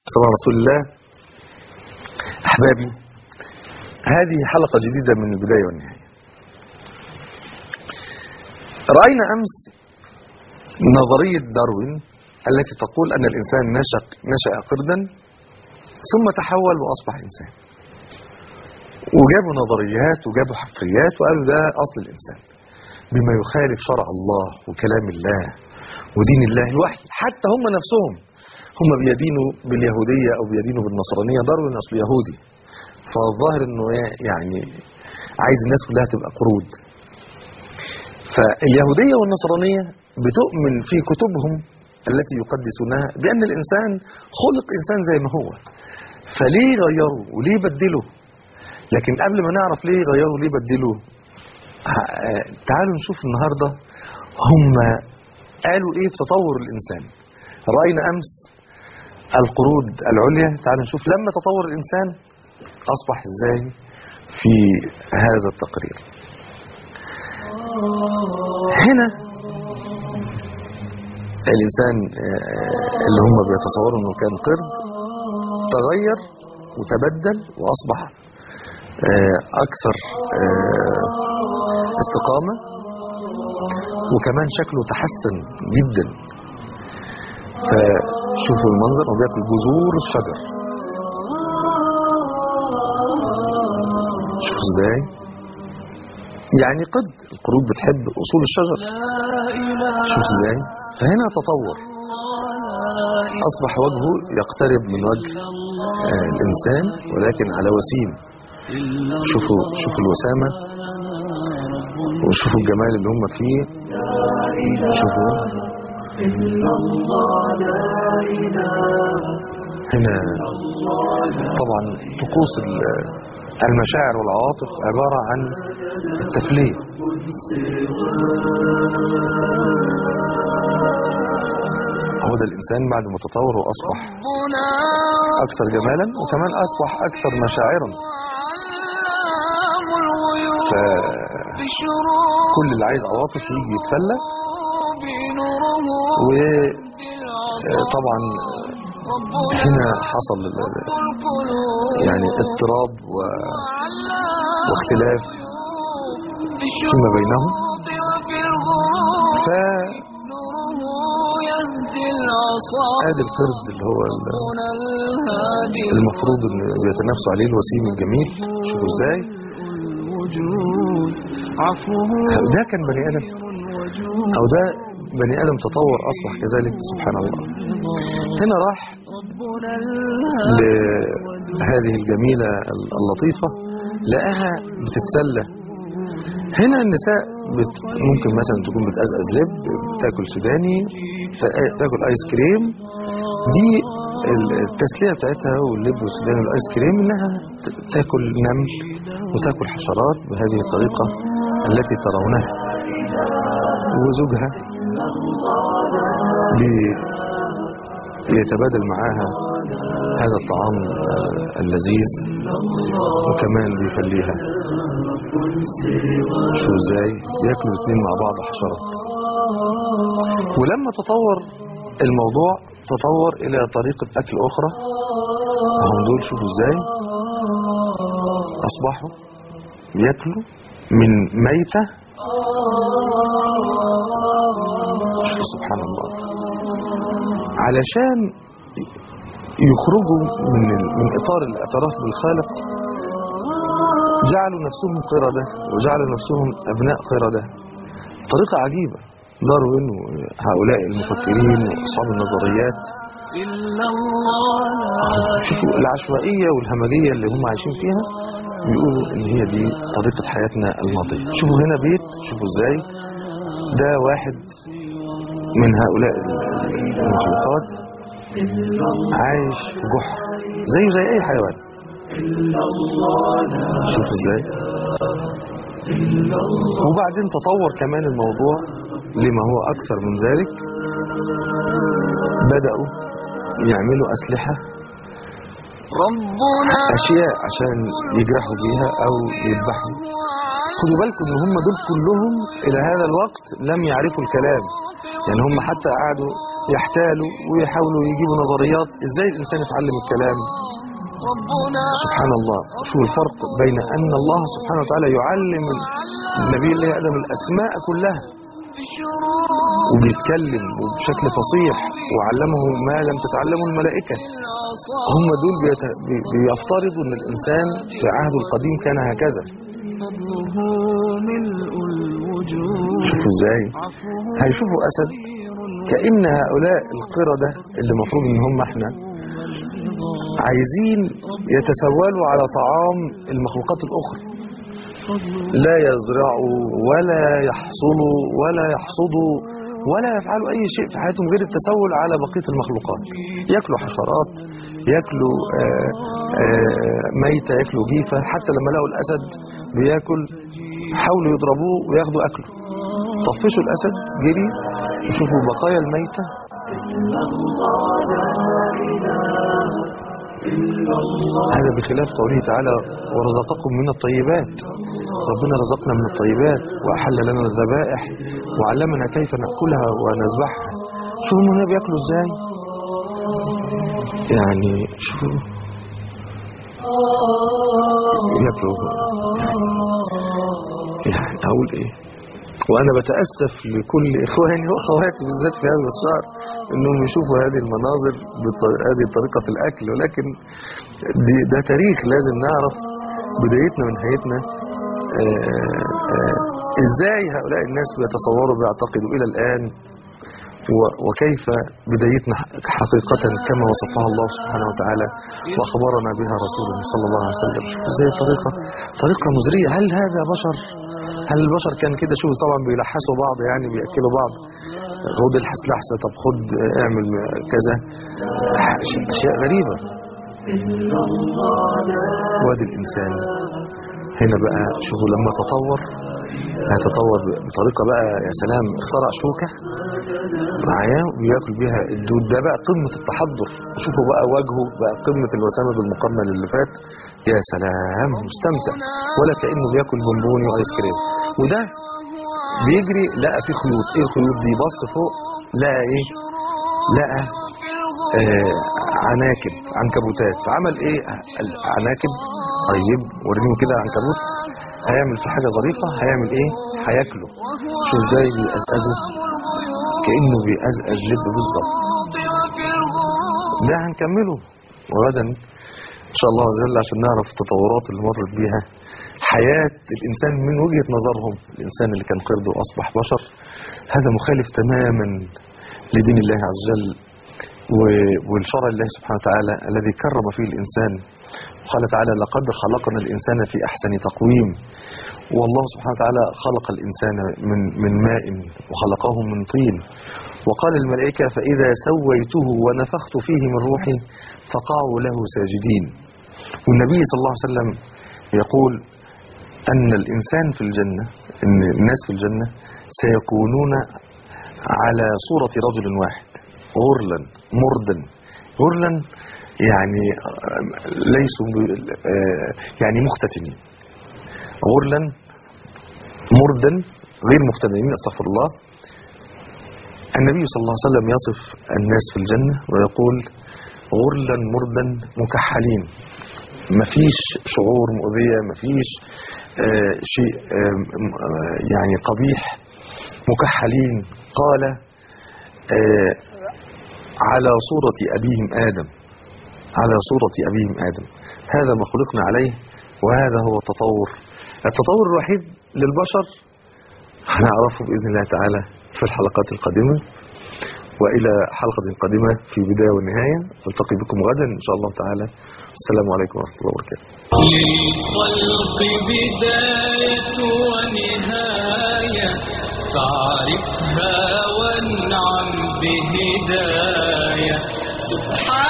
صلى الله عليه رسول الله أحبابي هذه حلقة جديدة من البداية والنهاية رأينا أمس نظرية داروين التي تقول أن الإنسان نشأ, نشأ قردا ثم تحول وأصبح إنسان وجابوا نظريات وجابوا حفريات وقالوا ده أصل الإنسان بما يخالف شرع الله وكلام الله ودين الله الوحي حتى هم نفسهم هم بيدينوا باليهودية أو بيدينوا بالنصرانية داروين أصل يهودي فالظاهر أنه يعني عايز الناس كلها تبقى قرود فاليهودية والنصرانية بتؤمن في كتبهم التي يقدسونها بأن الإنسان خلق إنسان زي ما هو فليه غيروا وليه بدلوا لكن قبل ما نعرف ليه غيروا وليه بدلوا تعالوا نشوف النهاردة هم قالوا ايه في تطور الإنسان رأينا أمس القرود العليا تعالوا نشوف لما تطور الإنسان أصبح ازاي في هذا التقرير هنا الإنسان اللي هم بيتصوروا أنه كان قرد تغير وتبدل وأصبح أكثر استقامة وكمان شكله تحسن جدا فشوفوا المنظر هو بياكل جذور الشجر شوفوا ازاي يعني قد القرود بتحب أصول الشجر شوف ازاي فهنا تطور أصبح وجهه يقترب من وجه آه الإنسان ولكن على وسيم شوفوا شوفوا الوسامة وشوفوا الجمال اللي هم فيه شوفوا هنا طبعا طقوس المشاعر والعواطف عبارة عن التفليه هو ده الإنسان بعد ما تطور وأصبح أكثر جمالا وكمان أصبح أكثر مشاعرا فكل اللي عايز عواطف يجي يتفلى وطبعا هنا حصل يعني اضطراب و... واختلاف فيما بينهم ف ادي القرد اللي هو المفروض ان بيتنافسوا عليه الوسيم الجميل شوفوا ازاي ده كان بني ادم او ده بني ادم تطور اصبح كذلك سبحان الله هنا راح لهذه الجميلة اللطيفة لقاها بتتسلى هنا النساء بت ممكن مثلا تكون بتقزقز لب بتاكل سوداني تاكل ايس كريم دي التسلية بتاعتها واللب والسوداني والايس كريم انها تاكل نمل وتاكل حشرات بهذه الطريقة التي ترونها وزوجها يتبادل معاها هذا الطعام اللذيذ وكمان بيفليها شو ازاي بياكلوا الاثنين مع بعض حشرات ولما تطور الموضوع تطور الى طريقة اكل اخرى هم دول شوفوا ازاي اصبحوا بياكلوا من ميتة شوفوا سبحان الله علشان يخرجوا من من اطار الاعتراف بالخالق جعلوا نفسهم قردة وجعلوا نفسهم ابناء قردة طريقة عجيبة داروين وهؤلاء المفكرين واصحاب النظريات شوفوا العشوائية والهمجية اللي هم عايشين فيها بيقولوا ان هي دي طريقة حياتنا الماضية شوفوا هنا بيت شوفوا ازاي ده واحد من هؤلاء المخلوقات عايش في جحر زيه زي اي حيوان شوف ازاي وبعدين تطور كمان الموضوع لما هو اكثر من ذلك بدأوا يعملوا اسلحة اشياء عشان يجرحوا بيها او يذبحوا خدوا بالكم ان هم دول كلهم الى هذا الوقت لم يعرفوا الكلام يعني هم حتى قعدوا يحتالوا ويحاولوا يجيبوا نظريات ازاي الانسان يتعلم الكلام سبحان الله شو الفرق بين ان الله سبحانه وتعالى يعلم النبي الله ادم الاسماء كلها وبيتكلم وبشكل فصيح وعلمه ما لم تتعلمه الملائكة هم دول بيت- بي- بيفترضوا ان الانسان في عهده القديم كان هكذا فضله ملء الوجود شوفوا ازاي هيشوفوا اسد كأن هؤلاء القردة اللي المفروض ان هم احنا عايزين يتسولوا على طعام المخلوقات الاخرى لا يزرعوا ولا يحصلوا ولا يحصدوا ولا يفعلوا اي شيء في حياتهم غير التسول على بقيه المخلوقات ياكلوا حشرات ياكلوا آه، آه، ميته ياكلوا جيفه حتى لما لقوا الاسد بياكل حاولوا يضربوه وياخدوا اكله طفشوا الاسد جري يشوفوا بقايا الميته هذا بخلاف قوله تعالى ورزقكم من الطيبات ربنا رزقنا من الطيبات وأحل لنا الذبائح وعلمنا كيف نأكلها ونذبحها شوفوا هنا بياكلوا ازاي يعني شوفوا ياكلوا يعني أقول إيه وأنا بتأسف لكل إخواني وأخواتي بالذات في هذا الشهر إنهم يشوفوا هذه المناظر بهذه الطريقة في الأكل ولكن دي ده تاريخ لازم نعرف بدايتنا ونهايتنا آه، آه، إزاي هؤلاء الناس بيتصوروا بيعتقدوا إلى الآن و- وكيف بدايتنا حقيقة كما وصفها الله سبحانه وتعالى وأخبرنا بها رسوله صلى الله عليه وسلم شوفوا ازاي طريقة طريقة مزرية هل هذا بشر هل البشر كان كده شوف طبعا بيلحسوا بعض يعني بيأكلوا بعض خد الحس لحسة طب خد آه، اعمل كذا أشياء غريبة وادي الإنسان هنا بقى شوفوا لما تطور هيتطور بطريقة بقى يا سلام اخترع شوكة معايا وياكل بيها الدود ده بقى قمة التحضر شوفوا بقى وجهه بقى قمة الوسامة بالمقارنة للي فات يا سلام مستمتع ولا كأنه بياكل بونبوني وايس كريم وده بيجري لقى في خيوط ايه الخيوط دي بص فوق لقى ايه لقى آه عناكب عنكبوتات فعمل ايه العناكب طيب وريني كده عنكبوت هيعمل في حاجة ظريفة هيعمل ايه هياكله شو ازاي بيقزقزه كأنه بيقزقز جد بالظبط ده هنكمله وغدا ان شاء الله عز وجل عشان نعرف التطورات اللي مرت بيها حياة الانسان من وجهة نظرهم الانسان اللي كان قرد واصبح بشر هذا مخالف تماما لدين الله عز وجل و- والشرع الله سبحانه وتعالى الذي كرم فيه الإنسان قال تعالى لقد خلقنا الإنسان في أحسن تقويم والله سبحانه وتعالى خلق الإنسان من, من ماء وخلقه من طين وقال الملائكة فإذا سويته ونفخت فيه من روحي فقعوا له ساجدين والنبي صلى الله عليه وسلم يقول أن الإنسان في الجنة أن الناس في الجنة سيكونون على صورة رجل واحد غرلا مردا غرلا يعني ليسوا ب- آه، يعني مختتنين غرلا مردا غير مختتنين استغفر الله النبي صلى الله عليه وسلم يصف الناس في الجنة ويقول غرلا مردا مكحلين مفيش شعور مؤذية مفيش آه، شيء آه، م- آه، يعني قبيح مكحلين قال آه، على صورة أبيهم آدم على صورة أبيهم آدم هذا ما خلقنا عليه وهذا هو التطور التطور الوحيد للبشر هنعرفه بإذن الله تعالى في الحلقات القادمة وإلى حلقة قادمة في بداية والنهاية ألتقي بكم غدا إن شاء الله تعالى السلام عليكم ورحمة الله وبركاته للخلق بداية ونهاية فاعرفها وانعم بهداية سبحان